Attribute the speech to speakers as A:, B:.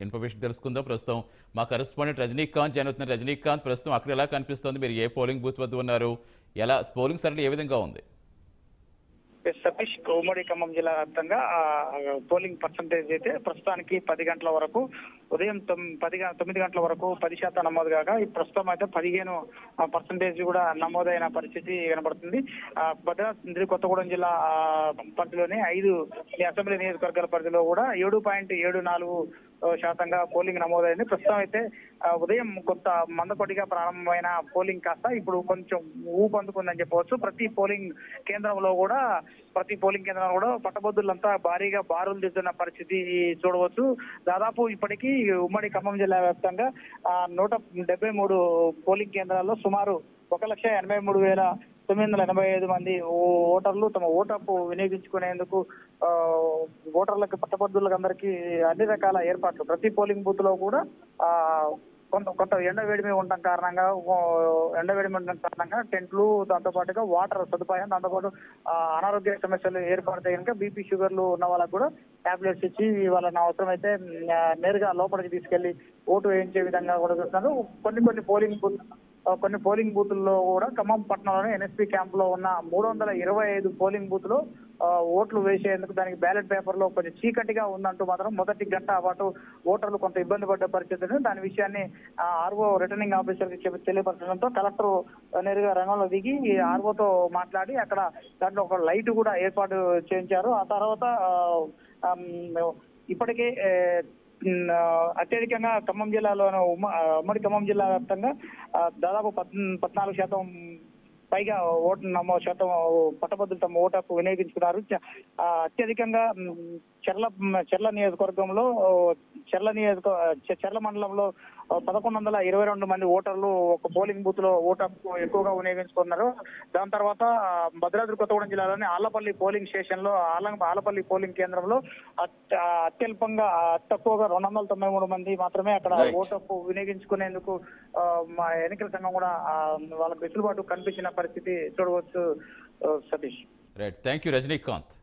A: Information తెలుసుకుందాం ప్రస్తుతం మా కరెస్పాండెంట్ రజనీకాంత్ జాయిన్ అవుతున్నారు రజనీకాంత్ ప్రస్తుతం అక్కడ ఎలా కనిపిస్తోంది మీరు ఏ పోలింగ్ బూత్ వద్ద ఉన్నారు ఎలా పోలింగ్ సరళి ఏ విధంగా ఉంది
B: సతీష్ ఉమ్మడి ఖమ్మం జిల్లా వ్యాప్తంగా ఆ, పోలింగ్ పర్సంటేజ్ అయితే ప్రస్తుతానికి పది గంటల వరకు ఉదయం తొమ్- పది గ- తొమ్మిది గంటల వరకు పది శాతం నమోదు కాగా ఈ ప్రస్తుతం అయితే పదిహేను పర్సంటేజ్ కూడా నమోదైన పరిస్థితి కనబడుతుంది ఆ, భద్రాద్రి కొత్తగూడెం జిల్లా ఆ, పరిధిలోని ఐదు ఈ అసెంబ్లీ నియోజకవర్గాల పరిధిలో కూడా ఏడు పాయింట్ ఏడు నాలుగు ఆ, శాతంగా పోలింగ్ నమోదైంది ప్రస్తుతం అయితే ఆ, ఉదయం కొంత మందకొడిగా ప్రారంభమైన పోలింగ్ కాస్త ఇప్పుడు కొంచెం ఊపందుకుందని చెప్పవచ్చు ప్రతి పోలింగ్ కేంద్రంలో కూడా ప్రతి పోలింగ్ కేంద్రంలో కూడా పట్టభద్రులంతా భారీగా బారులు దిద్దున్న పరిస్థితి చూడవచ్చు దాదాపు ఇప్పటికీ ఉమ్మడి ఖమ్మం జిల్లా వ్యాప్తంగా ఆ, నూట డెబ్బై మూడు పోలింగ్ కేంద్రాల్లో సుమారు ఒక లక్ష ఎనభై మూడు వేల తొమ్మిది వందల ఎనభై ఐదు మంది ఓ- ఓటర్లు తమ ఓటు హక్కు వినియోగించుకునేందుకు ఆ, ఓటర్లకు పట్టభద్రులకు అందరికీ అన్ని రకాల ఏర్పాట్లు ప్రతి పోలింగ్ బూత్ లో కూడా ఆ కొంత కొంత ఎండ వేడిమి ఉండడం కారణంగా ఓ, ఎండ వేడిమి ఉండడం కారణంగా టెంట్లు దాంతో పాటుగా వాటర్ సదుపాయం దాంతోపాటు ఆ, అనారోగ్య సమస్యలు ఏర్పడితే కనుక బీపీ షుగర్లు ఉన్న వాళ్ళకు కూడా టాబ్లెట్స్ ఇచ్చి వాళ్ళని అవసరమైతే ఆ, నేరుగా లోపలికి తీసుకెళ్లి ఓటు వేయించే విధంగా కూడా చూస్తున్నారు కొన్ని కొన్ని పోలింగ్ బూత్ ఆ, కొన్ని పోలింగ్ బూతుల్లో కూడా ఖమ్మం పట్టణంలోని ఎన్ఎస్పీ క్యాంప్ లో ఉన్న మూడు వందల ఇరవై ఐదు పోలింగ్ బూత్ లో ఆ, ఓట్లు వేసేందుకు దానికి బ్యాలెట్ పేపర్ లో కొంచెం చీకటిగా ఉందంటూ మాత్రం మొదటి గంట పాటు ఓటర్లు కొంత ఇబ్బంది పడ్డ పరిస్థితి ఉంది. దాని విషయాన్ని ఆర్ఓ రిటర్నింగ్ ఆఫీసర్ కి చెప్పి తెలియపరచడంతో కలెక్టర్ నేరుగా రంగంలో దిగి ఆర్ఓతో మాట్లాడి అక్కడ దాంట్లో ఒక లైట్ కూడా ఏర్పాటు చేయించారు ఆ తర్వాత ఆ, ఆమ్, ఇప్పటికే ఏ, ఉమ్, ఆ, అత్యధికంగా ఖమ్మం జిల్లాలో ఉమ్మ- ఆ, ఉమ్మడి ఖమ్మం జిల్లా వ్యాప్తంగా ఆ, దాదాపు పద్ పద్నాలుగు శాతం పైగా ఓటు నమో శాతం పట్టభద్రులు తమ ఓటు హక్కు వినియోగించుకున్నారు చ- ఆ, అత్యధికంగా ఉమ్, చెర్ల చెర్ల నియోజకవర్గంలో చెర్ల నియోజక చె- చెర్ల మండలంలో పదకొండు వందల ఇరవై రెండు మంది ఓటర్లు ఒక పోలింగ్ బూత్ లో ఓటు హక్కు ఎక్కువగా వినియోగించుకున్నారు దాని తర్వాత ఆ, భద్రాద్రి కొత్తగూడెం జిల్లాలోని ఆలపల్లి పోలింగ్ స్టేషన్ లో ఆల ఆలపల్లి పోలింగ్ కేంద్రంలో అత్- ఆ, అత్యల్పంగా ఆ, తక్కువగా రెండు వందల తొంభై మూడు మంది మాత్రమే అక్కడ
A: Right.
B: ఓటు హక్కు వినియోగించుకునేందుకు ఆ, మా ఎన్నికల సంఘం కూడా ఆ, వాళ్ళకు వెసులుబాటు కనిపించిన పరిస్థితి చూడవచ్చు ఆ, Satish
A: right thank you Rajinikanth